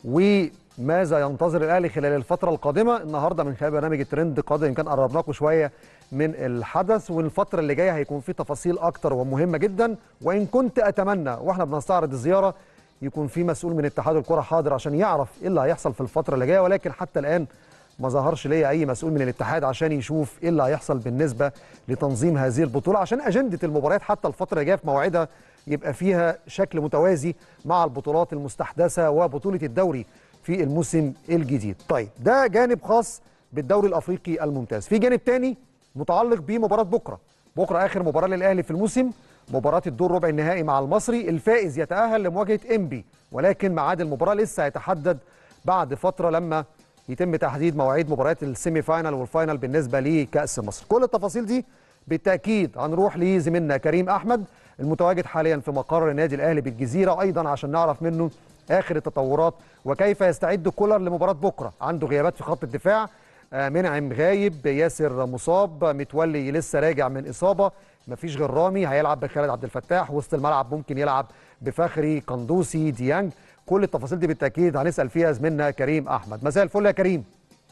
وماذا ينتظر الأهلي خلال الفترة القادمة النهاردة من خلال برنامج الترند قد يمكن قربنا لكم شوية من الحدث والفترة اللي جاية هيكون في تفاصيل أكتر ومهمة جدا وإن كنت أتمنى وإحنا بنستعرض الزيارة يكون في مسؤول من اتحاد الكرة حاضر عشان يعرف إيه اللي هيحصل في الفترة اللي جاية ولكن حتى الآن ما ظهرش ليا اي مسؤول من الاتحاد عشان يشوف ايه اللي هيحصل بالنسبه لتنظيم هذه البطوله عشان اجنده المباريات حتى الفتره اللي جايه في موعدها يبقى فيها شكل متوازي مع البطولات المستحدثه وبطوله الدوري في الموسم الجديد. طيب ده جانب خاص بالدوري الافريقي الممتاز، في جانب تاني متعلق بمباراه بكره. بكره اخر مباراه للاهلي في الموسم مباراه الدور ربع النهائي مع المصري، الفائز يتاهل لمواجهه انبي ولكن ميعاد المباراه لسه هيتحدد بعد فتره لما يتم تحديد مواعيد مباريات السيمي فاينال والفاينال بالنسبه لكاس مصر كل التفاصيل دي بالتاكيد هنروح لزميلنا كريم احمد المتواجد حاليا في مقر النادي الاهلي بالجزيره ايضا عشان نعرف منه اخر التطورات وكيف يستعد كولر لمباراه بكره عنده غيابات في خط الدفاع آه، منعم غايب ياسر مصاب متولي لسه راجع من اصابه مفيش غير رامي هيلعب بخالد عبد الفتاح وسط الملعب ممكن يلعب بفخري قندوسي ديانج كل التفاصيل دي بالتاكيد هنسال فيها زميلنا كريم احمد مساء الفل يا كريم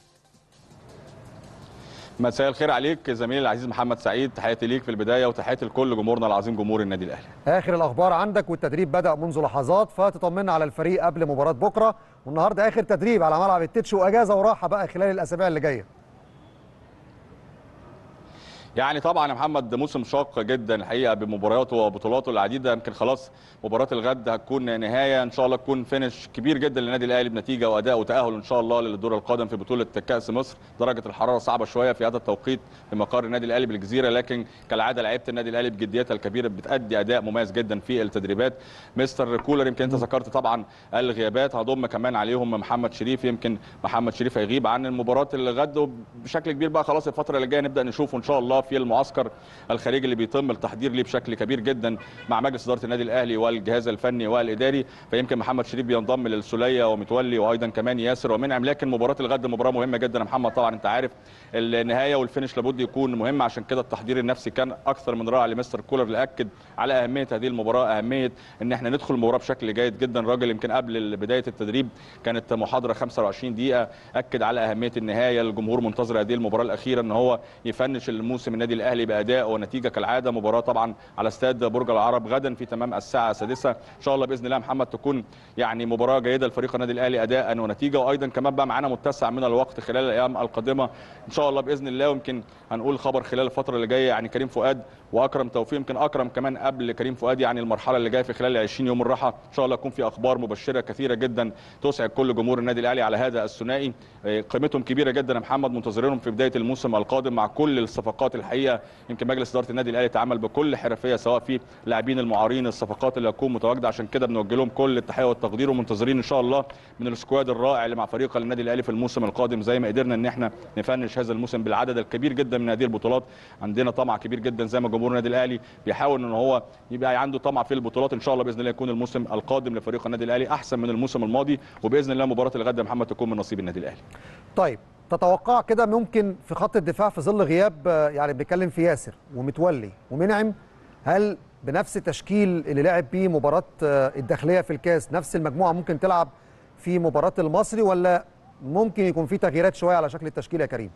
مساء الخير عليك زميلي العزيز محمد سعيد تحياتي ليك في البدايه وتحياتي لكل جمهورنا العظيم جمهور النادي الاهلي
اخر الاخبار عندك والتدريب بدا منذ لحظات فتطمنا على الفريق قبل مباراه بكره والنهارده اخر تدريب على ملعب التتش واجازه وراحه بقى خلال الاسابيع اللي جايه
يعني طبعا يا محمد موسم شاق جدا الحقيقه بمبارياته وبطولاته العديده يمكن خلاص مباراه الغد هتكون نهايه ان شاء الله تكون فينش كبير جدا للنادي الاهلي بنتيجه واداء وتاهل ان شاء الله للدور القادم في بطوله كاس مصر درجه الحراره صعبه شويه في هذا التوقيت في مقر النادي الاهلي بالجزيره لكن كالعاده لعيبه النادي الاهلي بجديتها الكبيره بتادي اداء مميز جدا في التدريبات مستر كولر يمكن انت ذكرت طبعا الغيابات هضم كمان عليهم محمد شريف يمكن محمد شريف هيغيب عن المباراه الغد وبشكل كبير بقى خلاص الفتره اللي جايه نبدا نشوفه ان شاء الله في المعسكر الخارجي اللي بيتم التحضير ليه بشكل كبير جدا مع مجلس اداره النادي الاهلي والجهاز الفني والاداري فيمكن محمد شريف بينضم للسوليه ومتولي وايضا كمان ياسر ومنعم لكن مباراه الغد مباراه مهمه جدا يا محمد طبعا انت عارف النهايه والفينش لابد يكون مهم عشان كده التحضير النفسي كان اكثر من رائع لمستر كولر اللي اكد على اهميه هذه المباراه اهميه ان احنا ندخل المباراه بشكل جيد جدا راجل يمكن قبل بدايه التدريب كانت محاضره 25 دقيقه اكد على اهميه النهايه الجمهور منتظر هذه المباراه الاخيره ان هو يفنش الموسم النادي الاهلي باداء ونتيجه كالعاده مباراه طبعا على استاد برج العرب غدا في تمام الساعه السادسه ان شاء الله باذن الله محمد تكون يعني مباراه جيده لفريق النادي الاهلي اداء ونتيجه وايضا كمان بقى معانا متسع من الوقت خلال الايام القادمه ان شاء الله باذن الله ويمكن هنقول خبر خلال الفتره اللي جايه يعني كريم فؤاد واكرم توفيق يمكن اكرم كمان قبل كريم فؤاد يعني المرحله اللي جايه في خلال 20 يوم الراحه ان شاء الله يكون في اخبار مبشره كثيره جدا تسعد كل جمهور النادي الاهلي على هذا الثنائي قيمتهم كبيره جدا يا محمد منتظرينهم في بدايه الموسم القادم مع كل الصفقات الحقيقيه الحقيقه يمكن مجلس اداره النادي الاهلي تعامل بكل حرفيه سواء في لاعبين المعارين الصفقات اللي هتكون متواجده عشان كده بنوجه لهم كل التحيه والتقدير ومنتظرين ان شاء الله من السكواد الرائع اللي مع فريق النادي الاهلي في الموسم القادم زي ما قدرنا ان احنا نفنش هذا الموسم بالعدد الكبير جدا من هذه البطولات عندنا طمع كبير جدا زي ما جمهور النادي الاهلي بيحاول ان هو يبقى عنده طمع في البطولات ان شاء الله باذن الله يكون الموسم القادم لفريق النادي الاهلي احسن من الموسم الماضي وباذن الله مباراه الغد يا محمد تكون من نصيب النادي الاهلي
طيب تتوقع كده ممكن في خط الدفاع في ظل غياب آه، يعني بنتكلم في ياسر ومتولي ومنعم هل بنفس التشكيل اللي لعب بيه مباراه آه، الداخليه في الكاس نفس المجموعه ممكن تلعب في مباراه المصري ولا ممكن يكون في تغييرات شويه على شكل التشكيل يا كريم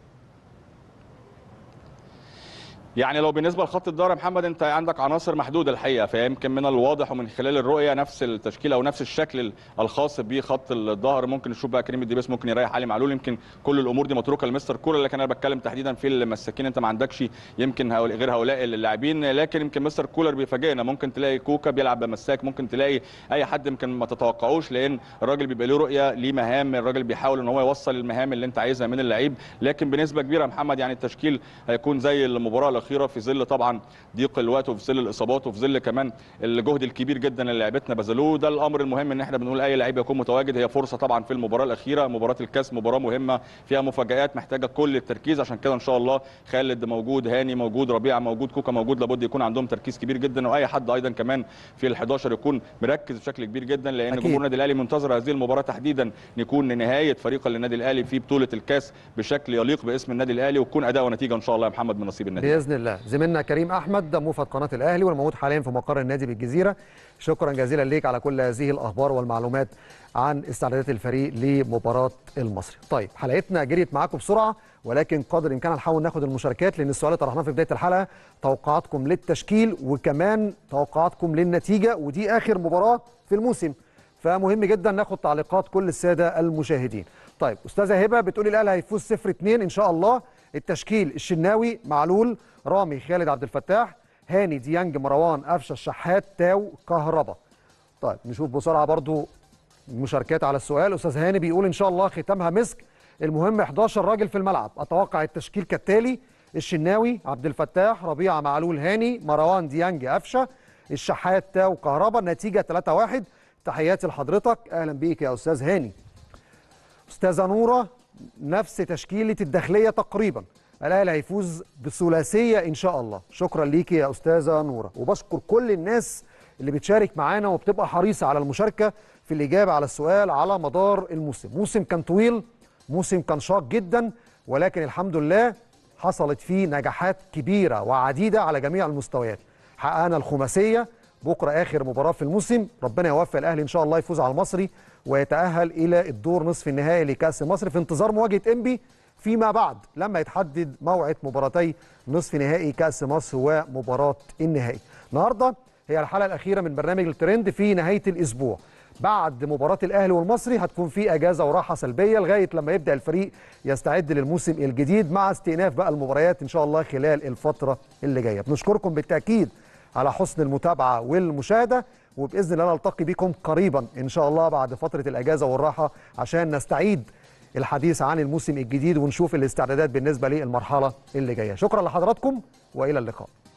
يعني لو بالنسبه لخط الظهر يا محمد انت عندك عناصر محدوده الحقيقه فيمكن من الواضح ومن خلال الرؤيه نفس التشكيل او نفس الشكل الخاص بخط الظهر ممكن نشوف بقى كريم الدبيس ممكن يريح علي معلول يمكن كل الامور دي متروكه لمستر كولر لكن انا بتكلم تحديدا في المساكين انت ما عندكش يمكن هؤلاء- غير هؤلاء اللاعبين لكن يمكن مستر كولر بيفاجئنا ممكن تلاقي كوكا بيلعب بمساك ممكن تلاقي اي حد يمكن ما تتوقعوش لان الراجل بيبقى له رؤيه ليه مهام الراجل بيحاول ان هو يوصل المهام اللي انت عايزها من اللعيب لكن بنسبه كبيره يا محمد يعني التشكيل هيكون زي المباراه الاخيره في ظل طبعا ضيق الوقت وفي ظل الاصابات وفي ظل كمان الجهد الكبير جدا اللي لعيبتنا بذلوه ده الامر المهم ان احنا بنقول اي لعيب يكون متواجد هي فرصه طبعا في المباراه الاخيره مباراه الكاس مباراه مهمه فيها مفاجات محتاجه كل التركيز عشان كده ان شاء الله خالد موجود هاني موجود ربيعه موجود كوكا موجود لابد يكون عندهم تركيز كبير جدا واي حد ايضا كمان في ال11 يكون مركز بشكل كبير جدا لان
أكيد.
جمهور النادي الاهلي منتظر هذه المباراه تحديدا ان يكون نهايه فريق النادي الاهلي في بطوله الكاس بشكل يليق باسم النادي الاهلي وتكون اداء ونتيجه ان شاء الله يا محمد من نصيب النادي
باذن الله زميلنا كريم احمد موفد قناه الاهلي والموجود حاليا في مقر النادي بالجزيره شكرا جزيلا ليك على كل هذه الاخبار والمعلومات عن استعدادات الفريق لمباراه المصري طيب حلقتنا جريت معاكم بسرعه ولكن قدر الامكان هنحاول ناخد المشاركات لان السؤال اللي طرحناه في بدايه الحلقه توقعاتكم للتشكيل وكمان توقعاتكم للنتيجه ودي اخر مباراه في الموسم فمهم جدا ناخد تعليقات كل الساده المشاهدين طيب استاذه هبه بتقولي الاهلي هيفوز 0 2 ان شاء الله التشكيل الشناوي معلول رامي خالد عبد الفتاح هاني ديانج مروان قفشه الشحات تاو كهربا طيب نشوف بسرعه برضو مشاركات على السؤال استاذ هاني بيقول ان شاء الله ختامها مسك المهم 11 راجل في الملعب اتوقع التشكيل كالتالي الشناوي عبد الفتاح ربيعه معلول هاني مروان ديانج قفشه الشحات تاو كهربا نتيجه 3-1 تحياتي لحضرتك اهلا بيك يا استاذ هاني استاذه نوره نفس تشكيله الداخليه تقريبا الاهلي هيفوز بثلاثيه ان شاء الله شكرا ليكي يا استاذه نوره وبشكر كل الناس اللي بتشارك معانا وبتبقى حريصه على المشاركه في الاجابه على السؤال على مدار الموسم موسم كان طويل موسم كان شاق جدا ولكن الحمد لله حصلت فيه نجاحات كبيره وعديده على جميع المستويات حققنا الخماسيه بكره اخر مباراه في الموسم ربنا يوفق الاهلي ان شاء الله يفوز على المصري ويتاهل الى الدور نصف النهائي لكاس مصر في انتظار مواجهه انبي فيما بعد لما يتحدد موعد مباراتي نصف نهائي كاس مصر ومباراه النهائي النهارده هي الحلقه الاخيره من برنامج الترند في نهايه الاسبوع بعد مباراة الأهلي والمصري هتكون في أجازة وراحة سلبية لغاية لما يبدأ الفريق يستعد للموسم الجديد مع استئناف بقى المباريات إن شاء الله خلال الفترة اللي جاية بنشكركم بالتأكيد على حسن المتابعة والمشاهدة وبإذن الله نلتقي بكم قريبا إن شاء الله بعد فترة الأجازة والراحة عشان نستعيد الحديث عن الموسم الجديد ونشوف الاستعدادات بالنسبة للمرحلة اللي جاية شكرا لحضراتكم وإلى اللقاء